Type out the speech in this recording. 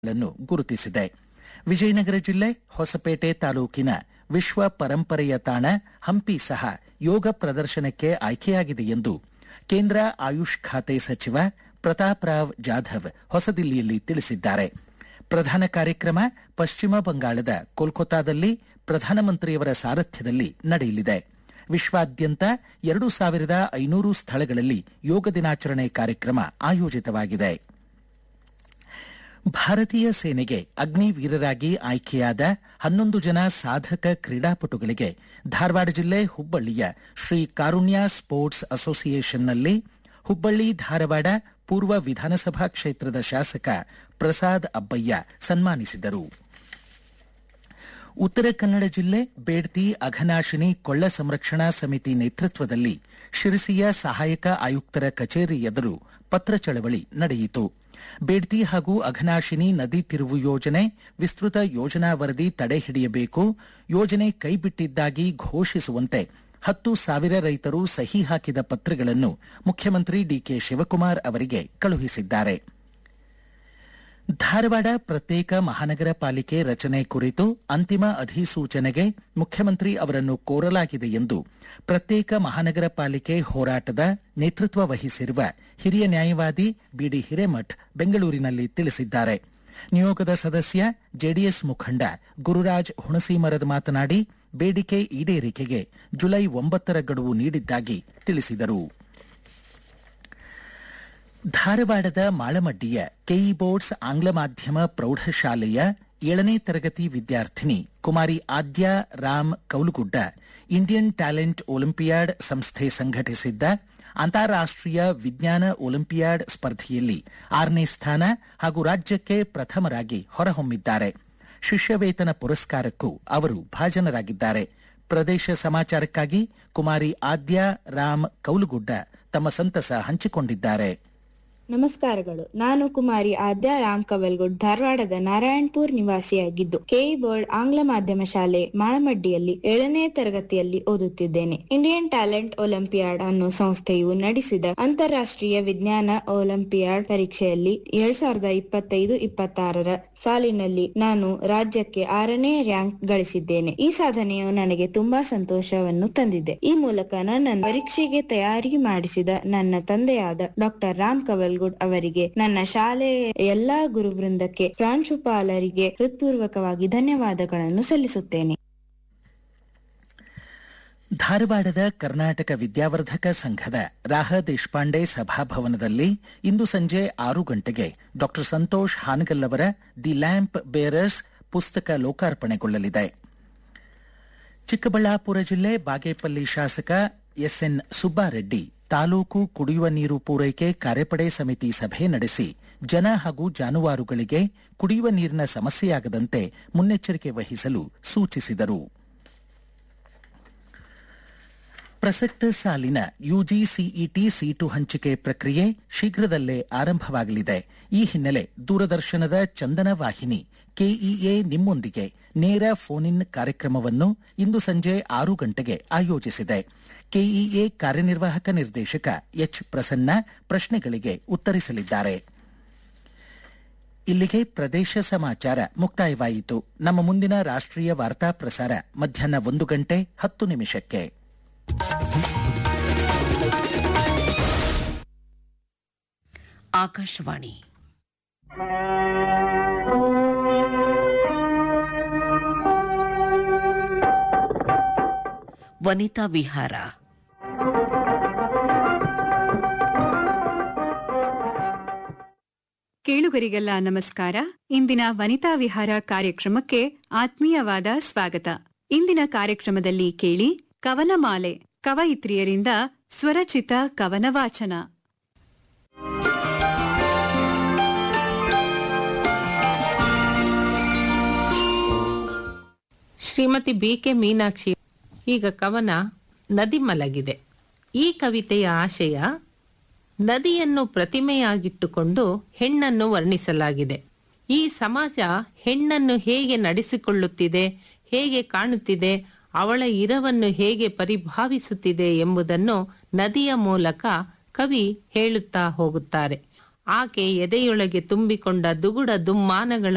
ಗಳನ್ನು ಗುರುತಿಸಿದೆ ವಿಜಯನಗರ ಜಿಲ್ಲೆ ಹೊಸಪೇಟೆ ತಾಲೂಕಿನ ವಿಶ್ವ ಪರಂಪರೆಯ ತಾಣ ಹಂಪಿ ಸಹ ಯೋಗ ಪ್ರದರ್ಶನಕ್ಕೆ ಆಯ್ಕೆಯಾಗಿದೆ ಎಂದು ಕೇಂದ್ರ ಆಯುಷ್ ಖಾತೆ ಸಚಿವ ಪ್ರತಾಪ್ ರಾವ್ ಜಾಧವ್ ಹೊಸದಿಲ್ಲಿಯಲ್ಲಿ ತಿಳಿಸಿದ್ದಾರೆ ಪ್ರಧಾನ ಕಾರ್ಯಕ್ರಮ ಪಶ್ಚಿಮ ಬಂಗಾಳದ ಕೋಲ್ಕತ್ತಾದಲ್ಲಿ ಪ್ರಧಾನಮಂತ್ರಿಯವರ ಸಾರಥ್ಯದಲ್ಲಿ ನಡೆಯಲಿದೆ ವಿಶ್ವಾದ್ಯಂತ ಎರಡು ಸಾವಿರದ ಐನೂರು ಸ್ಥಳಗಳಲ್ಲಿ ಯೋಗ ದಿನಾಚರಣೆ ಕಾರ್ಯಕ್ರಮ ಆಯೋಜಿತವಾಗಿದೆ ಭಾರತೀಯ ಸೇನೆಗೆ ಅಗ್ನಿವೀರರಾಗಿ ಆಯ್ಕೆಯಾದ ಹನ್ನೊಂದು ಜನ ಸಾಧಕ ಕ್ರೀಡಾಪಟುಗಳಿಗೆ ಧಾರವಾಡ ಜಿಲ್ಲೆ ಹುಬ್ಬಳ್ಳಿಯ ಶ್ರೀ ಕಾರುಣ್ಯ ಸ್ಪೋರ್ಟ್ಸ್ ಅಸೋಸಿಯೇಷನ್ನಲ್ಲಿ ಹುಬ್ಬಳ್ಳಿ ಧಾರವಾಡ ಪೂರ್ವ ವಿಧಾನಸಭಾ ಕ್ಷೇತ್ರದ ಶಾಸಕ ಪ್ರಸಾದ್ ಅಬ್ಬಯ್ಯ ಸನ್ಮಾನಿಸಿದರು ಉತ್ತರ ಕನ್ನಡ ಜಿಲ್ಲೆ ಬೇಡ್ತಿ ಅಘನಾಶಿನಿ ಕೊಳ್ಳ ಸಂರಕ್ಷಣಾ ಸಮಿತಿ ನೇತೃತ್ವದಲ್ಲಿ ಶಿರಸಿಯ ಸಹಾಯಕ ಆಯುಕ್ತರ ಕಚೇರಿ ಎದುರು ಪತ್ರ ಚಳವಳಿ ನಡೆಯಿತು ಬೇಡ್ತಿ ಹಾಗೂ ಅಘನಾಶಿನಿ ನದಿ ತಿರುವು ಯೋಜನೆ ವಿಸ್ತೃತ ಯೋಜನಾ ವರದಿ ತಡೆ ಹಿಡಿಯಬೇಕು ಯೋಜನೆ ಕೈಬಿಟ್ಟಿದ್ದಾಗಿ ಘೋಷಿಸುವಂತೆ ಹತ್ತು ಸಾವಿರ ರೈತರು ಸಹಿ ಹಾಕಿದ ಪತ್ರಗಳನ್ನು ಮುಖ್ಯಮಂತ್ರಿ ಡಿಕೆ ಶಿವಕುಮಾರ್ ಅವರಿಗೆ ಕಳುಹಿಸಿದ್ದಾರೆ ಧಾರವಾಡ ಪ್ರತ್ಯೇಕ ಮಹಾನಗರ ಪಾಲಿಕೆ ರಚನೆ ಕುರಿತು ಅಂತಿಮ ಅಧಿಸೂಚನೆಗೆ ಮುಖ್ಯಮಂತ್ರಿ ಅವರನ್ನು ಕೋರಲಾಗಿದೆ ಎಂದು ಪ್ರತ್ಯೇಕ ಮಹಾನಗರ ಪಾಲಿಕೆ ಹೋರಾಟದ ನೇತೃತ್ವ ವಹಿಸಿರುವ ಹಿರಿಯ ನ್ಯಾಯವಾದಿ ಬಿಡಿ ಹಿರೇಮಠ್ ಬೆಂಗಳೂರಿನಲ್ಲಿ ತಿಳಿಸಿದ್ದಾರೆ ನಿಯೋಗದ ಸದಸ್ಯ ಜೆಡಿಎಸ್ ಮುಖಂಡ ಗುರುರಾಜ್ ಹುಣಸೀಮರದ ಮಾತನಾಡಿ ಬೇಡಿಕೆ ಈಡೇರಿಕೆಗೆ ಜುಲೈ ಒಂಬತ್ತರ ಗಡುವು ನೀಡಿದ್ದಾಗಿ ತಿಳಿಸಿದರು ಧಾರವಾಡದ ಮಾಳಮಡ್ಡಿಯ ಕೆಇ ಬೋರ್ಡ್ಸ್ ಆಂಗ್ಲ ಮಾಧ್ಯಮ ಪ್ರೌಢಶಾಲೆಯ ಏಳನೇ ತರಗತಿ ವಿದ್ಯಾರ್ಥಿನಿ Kumari Aadya Ram Kaulagudda Indian talent olympiad ಸಂಸ್ಥೆ ಸಂಘಟಿಸಿದ್ದ ಅಂತಾರಾಷ್ಟೀಯ ವಿಜ್ಞಾನ ಒಲಿಂಪಿಯಾಡ್ ಸ್ಪರ್ಧೆಯಲ್ಲಿ ಆರನೇ ಸ್ಥಾನ ಹಾಗೂ ರಾಜ್ಯಕ್ಕೆ ಪ್ರಥಮರಾಗಿ ಹೊರಹೊಮ್ಮಿದ್ದಾರೆ ಶಿಷ್ಯವೇತನ ಪುರಸ್ಕಾರಕ್ಕೂ ಅವರು ಭಾಜನರಾಗಿದ್ದಾರೆ ಪ್ರದೇಶ ಸಮಾಚಾರಕ್ಕಾಗಿ ಕುಮಾರಿ ಆದ್ಯಾ ರಾಮ್ ಕೌಲುಗುಡ್ಡ ತಮ್ಮ ಸಂತಸ ಹಂಚಿಕೊಂಡಿದ್ದಾರೆ ನಮಸ್ಕಾರಗಳು ನಾನು ಕುಮಾರಿ ಆದ್ಯಾ ರಾಮ್ ಕವಲ್ಗುಡ್ ಧಾರವಾಡದ ನಾರಾಯಣಪುರ್ ನಿವಾಸಿಯಾಗಿದ್ದು ಕೆಇ ಬೋರ್ಡ್ ಆಂಗ್ಲ ಮಾಧ್ಯಮ ಶಾಲೆ ಮಾಳಮಡ್ಡಿಯಲ್ಲಿ ಏಳನೇ ತರಗತಿಯಲ್ಲಿ ಓದುತ್ತಿದ್ದೇನೆ ಇಂಡಿಯನ್ ಟ್ಯಾಲೆಂಟ್ ಒಲಿಂಪಿಯಾಡ್ ಅನ್ನೋ ಸಂಸ್ಥೆಯು ನಡೆಸಿದ ಅಂತಾರಾಷ್ಟ್ರೀಯ ವಿಜ್ಞಾನ ಒಲಿಂಪಿಯಾಡ್ ಪರೀಕ್ಷೆಯಲ್ಲಿ ಎರಡ್ ಸಾವಿರದ ಇಪ್ಪತ್ತೈದು ಇಪ್ಪತ್ತಾರರ ಸಾಲಿನಲ್ಲಿ ನಾನು ರಾಜ್ಯಕ್ಕೆ ಆರನೇ ರ್ಯಾಂಕ್ ಗಳಿಸಿದ್ದೇನೆ ಈ ಸಾಧನೆಯು ನನಗೆ ತುಂಬಾ ಸಂತೋಷವನ್ನು ತಂದಿದೆ ಈ ಮೂಲಕ ನನ್ನ ಪರೀಕ್ಷೆಗೆ ತಯಾರಿ ಮಾಡಿಸಿದ ನನ್ನ ತಂದೆಯಾದ ಡಾಕ್ಟರ್ ರಾಮ್ ಕವಲ್ ಅವರಿಗೆ ನನ್ನ ಶಾಲೆಯ ಎಲ್ಲಾ ಗುರುವೃಂದಕ್ಕೆ ಪ್ರಾಂಶುಪಾಲರಿಗೆ ಹೃತ್ಪೂರ್ವಕವಾಗಿ ಧನ್ಯವಾದಗಳನ್ನು ಸಲ್ಲಿಸುತ್ತೇನೆ ಧಾರವಾಡದ ಕರ್ನಾಟಕ ವಿದ್ಯಾವರ್ಧಕ ಸಂಘದ ರಾಹ ದೇಶಪಾಂಡೆ ಸಭಾಭವನದಲ್ಲಿ ಇಂದು ಸಂಜೆ ಆರು ಗಂಟೆಗೆ ಡಾಕ್ಟರ್ ಸಂತೋಷ್ ಹಾನಗಲ್ ಅವರ ದಿ ಲ್ಯಾಂಪ್ ಬೇರರ್ಸ್ ಪುಸ್ತಕ ಲೋಕಾರ್ಪಣೆಗೊಳ್ಳಲಿದೆ ಚಿಕ್ಕಬಳ್ಳಾಪುರ ಜಿಲ್ಲೆ ಬಾಗೇಪಲ್ಲಿ ಶಾಸಕ ಎಸ್ಎನ್ ಸುಬ್ಬಾರೆಡ್ಡಿ ತಾಲೂಕು ಕುಡಿಯುವ ನೀರು ಪೂರೈಕೆ ಕಾರ್ಯಪಡೆ ಸಮಿತಿ ಸಭೆ ನಡೆಸಿ ಜನ ಹಾಗೂ ಜಾನುವಾರುಗಳಿಗೆ ಕುಡಿಯುವ ನೀರಿನ ಸಮಸ್ಯೆಯಾಗದಂತೆ ಮುನ್ನೆಚ್ಚರಿಕೆ ವಹಿಸಲು ಸೂಚಿಸಿದರು ಪ್ರಸಕ್ತ ಸಾಲಿನ ಯುಜಿಸಿಇಟಿ ಸೀಟು ಹಂಚಿಕೆ ಪ್ರಕ್ರಿಯೆ ಶೀಘ್ರದಲ್ಲೇ ಆರಂಭವಾಗಲಿದೆ ಈ ಹಿನ್ನೆಲೆ ದೂರದರ್ಶನದ ಚಂದನ ವಾಹಿನಿ ಕೆಇಎ ನಿಮ್ಮೊಂದಿಗೆ ನೇರ ಫೋನ್ ಇನ್ ಕಾರ್ಯಕ್ರಮವನ್ನು ಇಂದು ಸಂಜೆ ಆರು ಗಂಟೆಗೆ ಆಯೋಜಿಸಿದೆ ಕೆಇಎ ಕಾರ್ಯನಿರ್ವಾಹಕ ನಿರ್ದೇಶಕ ಎಚ್ ಪ್ರಸನ್ನ ಪ್ರಶ್ನೆಗಳಿಗೆ ಉತ್ತರಿಸಲಿದ್ದಾರೆ ಇಲ್ಲಿಗೆ ಪ್ರದೇಶ ಸಮಾಚಾರ ಮುಕ್ತಾಯವಾಯಿತು ನಮ್ಮ ಮುಂದಿನ ರಾಷ್ಟ್ರೀಯ ವಾರ್ತಾ ಪ್ರಸಾರ ಮಧ್ಯಾಹ್ನ ಒಂದು ಗಂಟೆ ಹತ್ತು ನಿಮಿಷಕ್ಕೆ ಆಕಾಶವಾಣಿ ವನಿತಾ ವಿಹಾರ ಕೇಳುಗರಿಗೆಲ್ಲ ನಮಸ್ಕಾರ ಇಂದಿನ ವನಿತಾ ವಿಹಾರ ಕಾರ್ಯಕ್ರಮಕ್ಕೆ ಆತ್ಮೀಯವಾದ ಸ್ವಾಗತ ಇಂದಿನ ಕಾರ್ಯಕ್ರಮದಲ್ಲಿ ಕೇಳಿ ಕವನಮಾಲೆ ಕವಯಿತ್ರಿಯರಿಂದ ಸ್ವರಚಿತ ಕವನ ವಾಚನ ಶ್ರೀಮತಿ ಬಿ ಕೆ ಮೀನಾಕ್ಷಿ ಈಗ ಕವನ ನದಿ ಮಲಗಿದೆ ಈ ಕವಿತೆಯ ಆಶಯ ನದಿಯನ್ನು ಪ್ರತಿಮೆಯಾಗಿಟ್ಟುಕೊಂಡು ಹೆಣ್ಣನ್ನು ವರ್ಣಿಸಲಾಗಿದೆ ಈ ಸಮಾಜ ಹೆಣ್ಣನ್ನು ಹೇಗೆ ನಡೆಸಿಕೊಳ್ಳುತ್ತಿದೆ ಹೇಗೆ ಕಾಣುತ್ತಿದೆ ಅವಳ ಇರವನ್ನು ಹೇಗೆ ಪರಿಭಾವಿಸುತ್ತಿದೆ ಎಂಬುದನ್ನು ನದಿಯ ಮೂಲಕ ಕವಿ ಹೇಳುತ್ತಾ ಹೋಗುತ್ತಾರೆ ಆಕೆ ಎದೆಯೊಳಗೆ ತುಂಬಿಕೊಂಡ ದುಗುಡ ದುಮ್ಮಾನಗಳ